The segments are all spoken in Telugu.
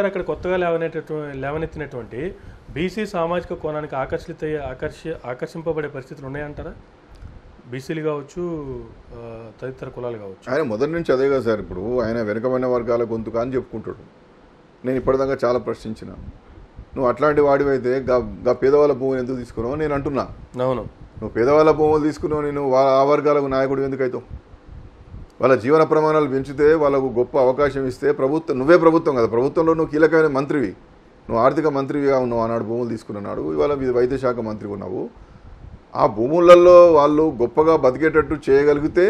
గారు అక్కడ కొత్తగా లేవనెట్టటువంటి లేవనెత్తినటువంటి బీసీ సామాజిక కోణానికి ఆకర్షిత ఆకర్షి ఆకర్షింపబడే పరిస్థితులు ఉన్నాయంటారా బీసీలు కావచ్చు ఆ, తదితర కులాలు కావచ్చు ఆయన మొదటి నుంచి అదే కదా సార్ ఇప్పుడు ఆయన వెనుకబడిన వర్గాల గొంతుక అని చెప్పుకుంటాడు నేను ఇప్పటిదాకా చాలా ప్రశ్నించిన నువ్వు అట్లాంటి వాడివైతే గా గా పేదవాళ్ళ భూమిని ఎందుకు తీసుకున్నావు నేను అంటున్నా అవును నువ్వు పేదవాళ్ళ భూములు తీసుకున్నావు నేను వా- ఆ వర్గాలకు నాయకుడు ఎందుకు అవుతావు వాళ్ళ జీవన ప్రమాణాలు పెంచితే వాళ్ళకు గొప్ప అవకాశం ఇస్తే ప్రభుత్వం నువ్వే ప్రభుత్వం కదా ప్రభుత్వంలో నువ్వు కీలకమైన మంత్రివి నువ్వు ఆర్థిక మంత్రివిగా ఉన్నావు ఆనాడు భూములు తీసుకున్నాడు ఇవాళ మీ వైద్య శాఖ మంత్రి ఉన్నావు ఆ భూములలో వాళ్ళు గొప్పగా బతికేటట్టు చేయగలిగితే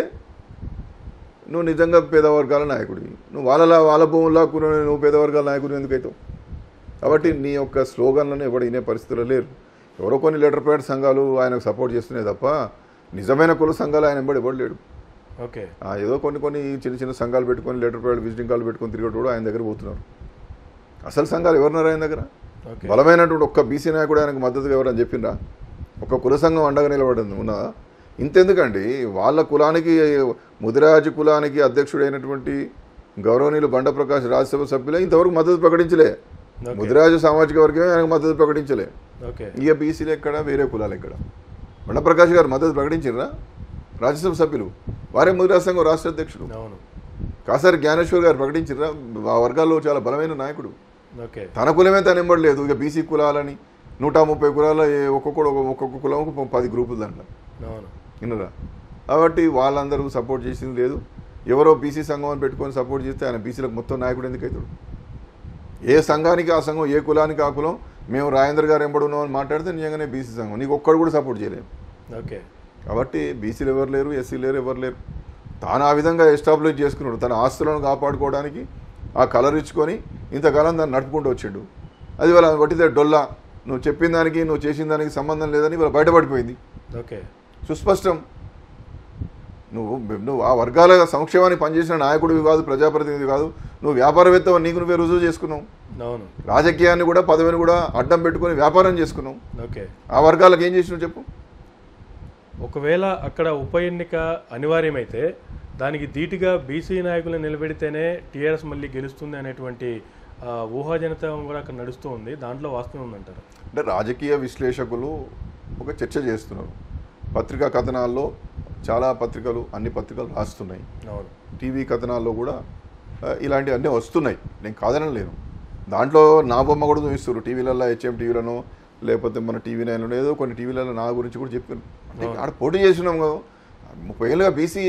నువ్వు నిజంగా పేదవర్గాల నాయకుడివి నువ్వు వాళ్ళ వాళ్ళ భూముల్లో కూర నువ్వు పేదవర్గాల నాయకుడు ఎందుకు అవుతావు కాబట్టి నీ యొక్క స్లోగన్లను ఎవడు వినే పరిస్థితుల్లో లేరు ఎవరో కొన్ని లెటర్ ప్యాడ్ సంఘాలు ఆయనకు సపోర్ట్ చేస్తున్నాయి తప్ప నిజమైన కుల సంఘాలు ఆయన ఎంబడి ఎవడు లేడు ఓకే ఆ, ఏదో కొన్ని కొన్ని చిన్న చిన్న సంఘాలు పెట్టుకొని లెటర్ ప్యాడ్ విజిటింగ్ కార్డు పెట్టుకొని తిరిగేటోడు కూడా ఆయన దగ్గర పోతున్నారు అసలు సంఘాలు ఎవరున్నారు ఆయన దగ్గర ఓకే బలమైనటువంటి ఒక్క బీసీ నాయకుడు ఆయనకు మద్దతుగా ఎవరని చెప్పిండ్రా ఒక కుల సంఘం అండగా నిలబడింది ఉన్నదా ఇంతెందుకండి వాళ్ళ కులానికి ముదిరాజు కులానికి అధ్యక్షుడైనటువంటి గౌరవనీయులు బండ ప్రకాష్ రాజ్యసభ సభ్యులే ఇంతవరకు మద్దతు ప్రకటించలే ఓకే. ముదిరాజు సామాజిక వర్గమే ఆయనకు మద్దతు ప్రకటించలే ఓకే ఇక బీసీలు ఎక్కడ వేరే కులాలు ఎక్కడ బండ ప్రకాష్ గారు మద్దతు ప్రకటించారా రాజ్యసభ సభ్యులు వారే ముదిరాజు సంఘం రాష్ట్ర అధ్యక్షుడు అవును కాసారి జ్ఞానేశ్వర్ గారు ప్రకటించారా ఆ వర్గాల్లో చాలా బలమైన నాయకుడు ఓకే తన కులమే తను ఎంబడలేదు ఇక బీసీ కులాలని నూట ముప్పై కులాల ఏ- ఒక్కొక్కడు ఒక- ఒక్కొక్క కులం పది గ్రూపులు దాంట్లో అవును విన్నరా కాబట్టి వాళ్ళందరూ సపోర్ట్ చేసింది లేదు ఎవరో బీసీ సంఘం అని పెట్టుకొని సపోర్ట్ చేస్తే ఆయన బీసీలకు మొత్తం నాయకుడు ఎందుకు అవుతాడు ఏ సంఘానికి ఆ సంఘం ఏ కులానికి ఆ కులం మేము రాజేంద్ర గారు ఎంబడి ఉన్నాం అని మాట్లాడితే నిజంగానే బీసీ సంఘం నీకు ఒక్కడు కూడా సపోర్ట్ చేయలేము ఓకే కాబట్టి బీసీలు ఎవరు లేరు ఎస్సీ లేరు ఎవరు లేరు తాను ఆ విధంగా ఎస్టాబ్లిష్ చేసుకున్నాడు తన ఆస్తులను కాపాడుకోవడానికి ఆ కలర్ ఇచ్చుకొని ఇంతకాలం దాన్ని నడుపుకుంటూ వచ్చాడు అది వాళ్ళ కొట్టితే డొల్లా నువ్వు చెప్పిన దానికి నువ్వు చేసిన దానికి సంబంధం లేదని వాళ్ళ బయటపడిపోయింది ఓకే సుస్పష్టం నువ్వు నువ్వు ఆ వర్గాల సంక్షేమానికి పనిచేసిన నాయకుడివి కాదు ప్రజాప్రతినిధి కాదు నువ్వు వ్యాపారవేత్త నీకు నువ్వే రుజువు చేసుకున్నావు అవును రాజకీయాన్ని కూడా పదవిని కూడా అడ్డం పెట్టుకొని వ్యాపారం చేసుకున్నావు ఓకే ఆ వర్గాలకు ఏం చేసినావు చెప్పు ఒకవేళ అక్కడ ఉప ఎన్నిక అనివార్యమైతే దానికి ధీటుగా బీసీ నాయకులను నిలబెడితేనే టీఆర్ఎస్ మళ్ళీ గెలుస్తుంది అనేటువంటి ఆ, ఊహాజనితం కూడా అక్కడ నడుస్తూ ఉంది దాంట్లో వాస్తవం ఉందంటారు అంటే రాజకీయ విశ్లేషకులు ఒక చర్చ చేస్తున్నారు పత్రికా కథనాల్లో చాలా పత్రికలు అన్ని పత్రికలు రాస్తున్నాయి అవును టీవీ కథనాల్లో కూడా ఆ, ఇలాంటివన్నీ వస్తున్నాయి నేను కాదనలేను లేను దాంట్లో నా బొమ్మ కూడా చూపిస్తారు టీవీలలో హెచ్ఎం టీవీలను లేకపోతే మన టీవీ నైన్లో ఏదో కొన్ని టీవీలలో నా గురించి కూడా చెప్పారు అంటే ఆడ పోటీ చేస్తున్నాం కదా ముప్పై ఏళ్ళుగా బీసీ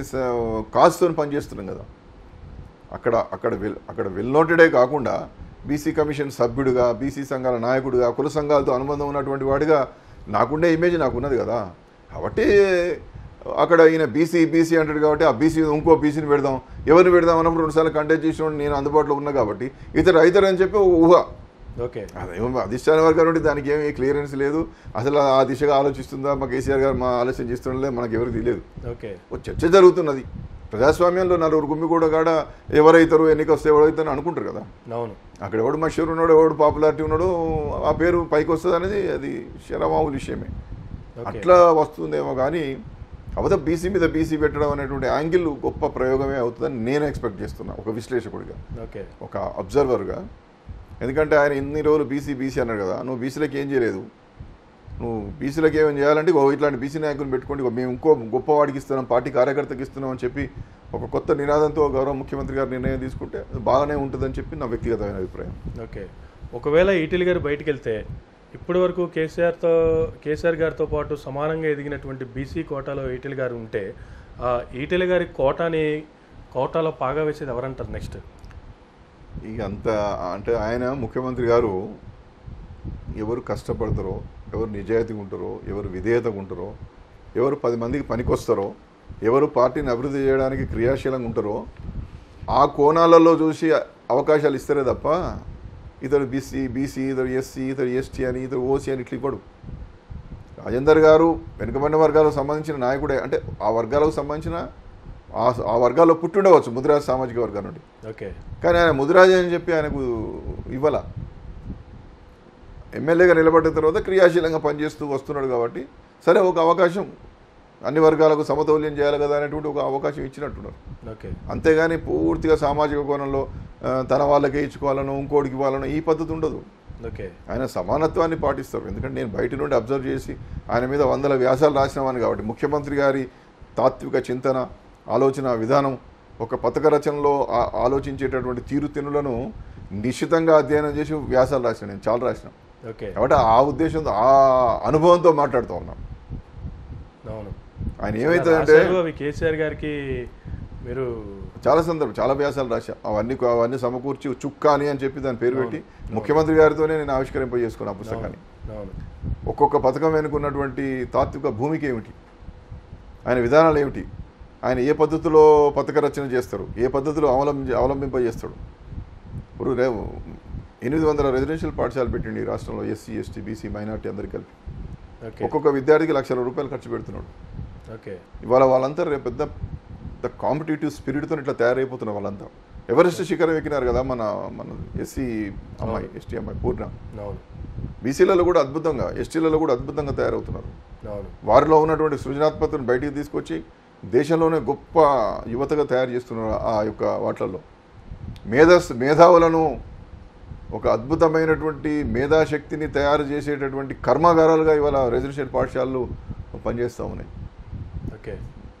కాస్తో పనిచేస్తున్నాం కదా అక్కడ అక్కడ వెల్ అక్కడ వెల్ నోటెడే కాకుండా బీసీ కమిషన్ సభ్యుడిగా బీసీ సంఘాల నాయకుడిగా కుల సంఘాలతో అనుబంధం ఉన్నటువంటి వాడిగా నాకుండే ఇమేజ్ నాకు ఉన్నది కదా కాబట్టి అక్కడ ఈయన బీసీ బీసీ అంటాడు కాబట్టి ఆ బీసీ ఇంకో బీసీని పెడదాం ఎవరిని పెడదాం అన్నప్పుడు రెండుసార్లు కంటెక్ట్ చేసిన నేను అందుబాటులో ఉన్నా కాబట్టి ఇతర ఇతరు అని చెప్పి ఒక ఊహ ఓకే అదేమో అధిష్టాన వర్గం నుండి దానికి ఏమీ క్లియరెన్స్ లేదు అసలు ఆ దిశగా ఆలోచిస్తుందా మా కేసీఆర్ గారు మా ఆలోచన చేస్తుండలే మనకు ఎవరికి తెలియదు ఓకే ఓ చర్చ జరుగుతున్నది ప్రజాస్వామ్యంలో నలుగురు గుమ్మి కూడా కాడ ఎవరైతారు ఎన్నిక వస్తే ఎవరైతారు అనుకుంటారు కదా అవును అక్కడ ఎవడు మషూర్ ఉన్నాడు ఎవడు పాపులారిటీ ఉన్నాడు ఆ పేరు పైకి వస్తుంది అనేది అది శరమామూలు విషయమే ఓకే అట్లా వస్తుందేమో కానీ కాకపోతే బీసీ మీద బీసీ పెట్టడం అనేటువంటి యాంగిల్ గొప్ప ప్రయోగమే అవుతుందని నేను ఎక్స్పెక్ట్ చేస్తున్నా ఒక విశ్లేషకుడిగా ఓకే ఒక అబ్జర్వర్గా ఎందుకంటే ఆయన ఇన్ని రోజులు బీసీ బీసీ అన్నాడు కదా నువ్వు బీసీలకు ఏం చేయలేదు నువ్వు బీసీలకు ఏమేం చేయాలంటే ఇగో ఇట్లాంటి బీసీ నాయకుని పెట్టుకోండి ఇగో మేము ఇంకో గొప్పవాడికి ఇస్తున్నాం పార్టీ కార్యకర్తకి ఇస్తున్నాం అని చెప్పి ఒక కొత్త నినాదంతో గౌరవ ముఖ్యమంత్రి గారు నిర్ణయం తీసుకుంటే అది బాగానే ఉంటుందని చెప్పి నా వ్యక్తిగతమైన అభిప్రాయం ఓకే ఒకవేళ ఈటెల గారు బయటికి వెళ్తే ఇప్పటి వరకు కేసీఆర్తో కేసీఆర్ గారితో పాటు సమానంగా ఎదిగినటువంటి బీసీ కోటాలో ఈటెల గారు ఉంటే ఆ ఈటెల గారి కోటాని కోటాలో పాగా వేసేది ఎవరంటారు నెక్స్ట్ ఇక అంత అంటే ఆయన ముఖ్యమంత్రి గారు ఎవరు కష్టపడతారో ఎవరు నిజాయితీగా ఉంటారో ఎవరు విధేయతగా ఉంటారో ఎవరు పది మందికి పనికొస్తారో ఎవరు పార్టీని అభివృద్ధి చేయడానికి క్రియాశీలంగా ఉంటారో ఆ కోణాలలో చూసి అవకాశాలు ఇస్తారే తప్ప ఇతడు బీసీ బీసీ ఇతడు ఎస్సీ ఇతడు ఎస్టీ అని ఇతడు ఓసీ అని ఇట్లా ఇవ్వడు రాజేందర్ గారు వెనుకబడిన వర్గాలకు సంబంధించిన నాయకుడే అంటే ఆ వర్గాలకు సంబంధించిన ఆ ఆ వర్గాల్లో పుట్టుండవచ్చు ముదిరాజ్ సామాజిక వర్గం నుండి ఓకే కానీ ఆయన ముదిరాజు అని చెప్పి ఆయనకు ఇవ్వాల ఎమ్మెల్యేగా నిలబడ్డ తర్వాత క్రియాశీలంగా పనిచేస్తూ వస్తున్నాడు కాబట్టి సరే ఒక అవకాశం అన్ని వర్గాలకు సమతౌల్యం చేయాలి కదా అనేటువంటి ఒక అవకాశం ఇచ్చినట్టున్నారు ఓకే అంతేగాని పూర్తిగా సామాజిక కోణంలో ఆ, తన వాళ్ళకే ఇచ్చుకోవాలను ఇంకోటికి ఇవ్వాలను ఈ పద్ధతి ఉండదు ఓకే ఆయన సమానత్వాన్ని పాటిస్తారు ఎందుకంటే నేను బయట నుండి అబ్జర్వ్ చేసి ఆయన మీద వందల వ్యాసాలు రాసినవాన్ని కాబట్టి ముఖ్యమంత్రి గారి తాత్విక చింతన ఆలోచన విధానం ఒక పథక రచనలో ఆ- ఆలోచించేటటువంటి తీరుతెన్నులను నిశ్చితంగా అధ్యయనం చేసి వ్యాసాలు రాసిన నేను చాలా రాసిన ఓకే కాబట్టి ఆ ఉద్దేశంతో ఆ అనుభవంతో మాట్లాడుతూ ఉన్నాం అవును ఆయన ఏమవుతుందంటే రాశారు, అవి కేసీఆర్ గారికి మీరు చాలా సందర్భం చాలా వ్యాసాలు రాశా అవన్నీ అవన్నీ సమకూర్చి చుక్కాని అని చెప్పి దాని పేరు పెట్టి ముఖ్యమంత్రి గారితోనే నేను ఆవిష్కరింప చేసుకున్నాను ఆ పుస్తకాన్ని అవును ఒక్కొక్క పథకం వెనుకున్నటువంటి తాత్విక భూమిక ఏమిటి ఆయన విధానాలు ఏమిటి ఆయన ఏ పద్ధతిలో పథక రచన చేస్తారు ఏ పద్ధతిలో అవలంబి అవలంబింప చేస్తాడు ఇప్పుడు రే ఎనిమిది వందల రెసిడెన్షియల్ పాఠశాలలు పెట్టిండి ఈ రాష్ట్రంలో ఎస్సీ ఎస్టీ బీసీ మైనార్టీ అందరికి కలిపి ఓకే ఒక్కొక్క విద్యార్థికి లక్షల రూపాయలు ఖర్చు పెడుతున్నాడు ఓకే ఇవాళ వాళ్ళంతా రేపు పెద్ద ద కాంపిటేటివ్ స్పిరిట్తో ఇట్లా తయారైపోతున్నారు వాళ్ళంతా ఎవరెస్ట్ శిఖరం ఎక్కినారు కదా మన మన ఎస్సీ అమ్మాయి ఎస్టీ అమ్మాయి పూర్ణ అవును బీసీలలో కూడా అద్భుతంగా ఎస్టీలలో కూడా అద్భుతంగా తయారవుతున్నారు అవును వారిలో ఉన్నటువంటి సృజనాత్మకతను బయటికి తీసుకొచ్చి దేశంలోనే గొప్ప యువతగా తయారు చేస్తున్నారు ఆ యొక్క వాటిలలో మేధస్ మేధావులను ఒక అద్భుతమైనటువంటి మేధాశక్తిని తయారు చేసేటటువంటి కర్మాగారాలుగా ఇవాళ రెసిడెన్షియల్ పాఠశాలలు పనిచేస్తూ ఉన్నాయి ఓకే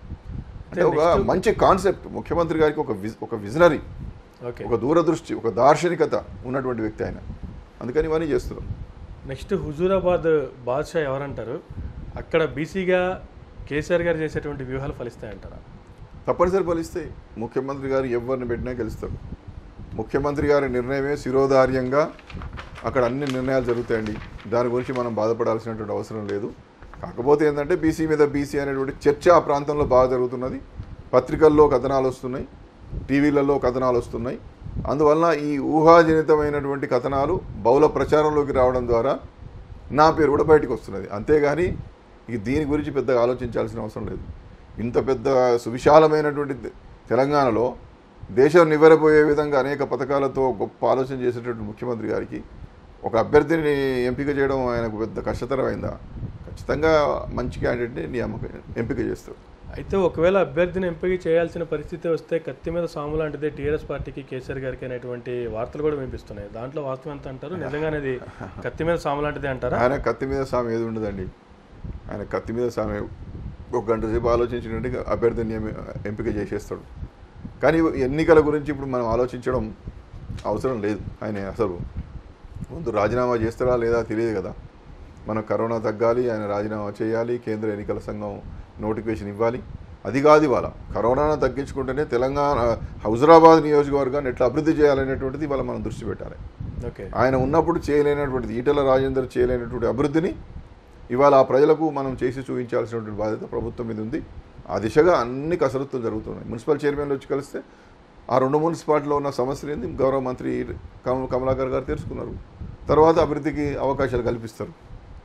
అంటే ఒక మంచి కాన్సెప్ట్ ముఖ్యమంత్రి గారికి ఒక విజ్ ఒక విజనరీ ఓకే ఒక దూరదృష్టి ఒక దార్శనికత ఉన్నటువంటి వ్యక్తి ఆయన అందుకని ఇవన్నీ చేస్తున్నాం నెక్స్ట్ హుజూరాబాద్ బాద్షా ఎవరంటారు అక్కడ బీసీగా కేసీఆర్ గారు చేసేటువంటి వ్యూహాలు ఫలిస్తాయంటారా తప్పనిసరి ఫలిస్తాయి ముఖ్యమంత్రి గారు ఎవరిని పెట్టినా గెలుస్తారు ముఖ్యమంత్రి గారి నిర్ణయమే శిరోధార్యంగా అక్కడ అన్ని నిర్ణయాలు జరుగుతాయండి దాని గురించి మనం బాధపడాల్సినటువంటి అవసరం లేదు కాకపోతే ఏంటంటే బీసీ మీద బీసీ అనేటువంటి చర్చ ఆ ప్రాంతంలో బాగా జరుగుతున్నది పత్రికల్లో కథనాలు వస్తున్నాయి టీవీలలో కథనాలు వస్తున్నాయి అందువలన ఈ ఊహాజనితమైనటువంటి కథనాలు బహుళ ప్రచారంలోకి రావడం ద్వారా నా పేరు కూడా బయటకు వస్తున్నది అంతేగాని ఇక దీని గురించి పెద్దగా ఆలోచించాల్సిన అవసరం లేదు ఇంత పెద్ద సువిశాలమైనటువంటి తె- తెలంగాణలో దేశం నివ్వెరపోయే విధంగా అనేక పథకాలతో గొప్ప ఆలోచన చేసేటటువంటి ముఖ్యమంత్రి గారికి ఒక అభ్యర్థిని ఎంపిక చేయడం ఆయనకు పెద్ద కష్టతరమైందా ఖచ్చితంగా మంచి క్యాండిడేట్ని నియామక ఎంపిక చేస్తారు అయితే ఒకవేళ అభ్యర్థిని ఎంపిక చేయాల్సిన పరిస్థితి వస్తే కత్తి మీద సాము లాంటిదే టీఆర్ఎస్ పార్టీకి కేసీఆర్ గారికి అనేటువంటి వార్తలు కూడా వినిపిస్తున్నాయి దాంట్లో వాస్తవం ఎంత అంటారు నిజంగానే ఇది కత్తి మీద సాము లాంటిదే అంటారా ఆయన కత్తి మీద సామె ఏది ఉండదండి ఆయన కత్తి మీద సామె ఒక గంట సేపు ఆలోచించినట్టు అభ్యర్థిని నియమి- ఎంపిక చేసేస్తాడు కానీ ఎన్నికల గురించి ఇప్పుడు మనం ఆలోచించడం అవసరం లేదు ఆయన అసలు ముందు రాజీనామా చేస్తారా లేదా తెలియదు కదా మనం కరోనా తగ్గాలి ఆయన రాజీనామా చేయాలి కేంద్ర ఎన్నికల సంఘం నోటిఫికేషన్ ఇవ్వాలి అది కాదు ఇవాళ కరోనాను తగ్గించుకుంటేనే తెలంగాణ హౌజరాబాద్ నియోజకవర్గాన్ని ఎట్లా అభివృద్ధి చేయాలనేటువంటిది ఇవాళ మనం దృష్టి పెట్టాలి ఓకే ఆయన ఉన్నప్పుడు చేయలేనటువంటిది ఈటల రాజేందర్ చేయలేనటువంటి అభివృద్ధిని ఇవాళ ఆ ప్రజలకు మనం చేసి చూపించాల్సినటువంటి బాధ్యత ప్రభుత్వం మీద ఉంది ఆ దిశగా అన్ని కసరత్తులు జరుగుతున్నాయి మున్సిపల్ చైర్మన్లు వచ్చి కలిస్తే ఆ రెండు మున్సిపాలిటీలో ఉన్న సమస్యలు ఏంది గౌరవ మంత్రి కమ కమలాకర్ గారు తెలుసుకున్నారు తర్వాత అభివృద్ధికి అవకాశాలు కల్పిస్తారు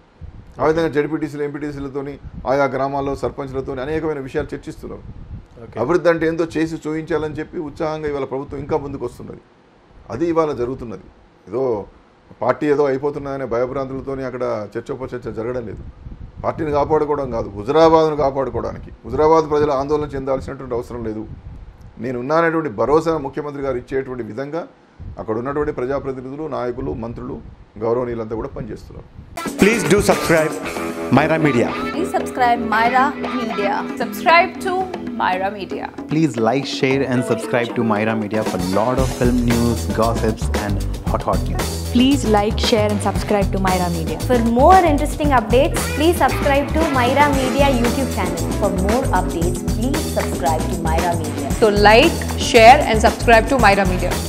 ఆ విధంగా జడ్పీటీసీలు ఎంపీటీసీలతోని ఆయా గ్రామాల్లో సర్పంచ్లతో అనేకమైన విషయాలు చర్చిస్తున్నారు ఓకే అభివృద్ధి అంటే ఏందో చేసి చూపించాలని చెప్పి ఉత్సాహంగా ఇవాళ ప్రభుత్వం ఇంకా ముందుకు వస్తున్నది అది ఇవాళ జరుగుతున్నది ఏదో పార్టీ ఏదో అయిపోతున్నదనే భయభ్రాంతులతోని అక్కడ చర్చోపచర్చ జరగడం లేదు పార్టీని కాపాడుకోవడం కాదు హుజరాబాద్ను కాపాడుకోవడానికి హుజరాబాద్ ప్రజలు ఆందోళన చెందాల్సినటువంటి అవసరం లేదు నేను ఉన్నానటువంటి భరోసా ముఖ్యమంత్రి గారు ఇచ్చేటువంటి విధంగా అక్కడ ఉన్నటువంటి ప్రజాప్రతినిధులు నాయకులు మంత్రులు గౌరవనీయులంతా కూడా పనిచేస్తున్నారు Please do subscribe Myra Media. Please subscribe Myra Media. Subscribe to Myra Media. Please like, share, and subscribe to Myra Media for lot of film news, gossips, and hot hot news. Please like, share, and subscribe to Myra Media. For more interesting updates, please subscribe to Myra Media YouTube channel. For more updates, please subscribe to Myra Media. So like, share and subscribe to Myra Media.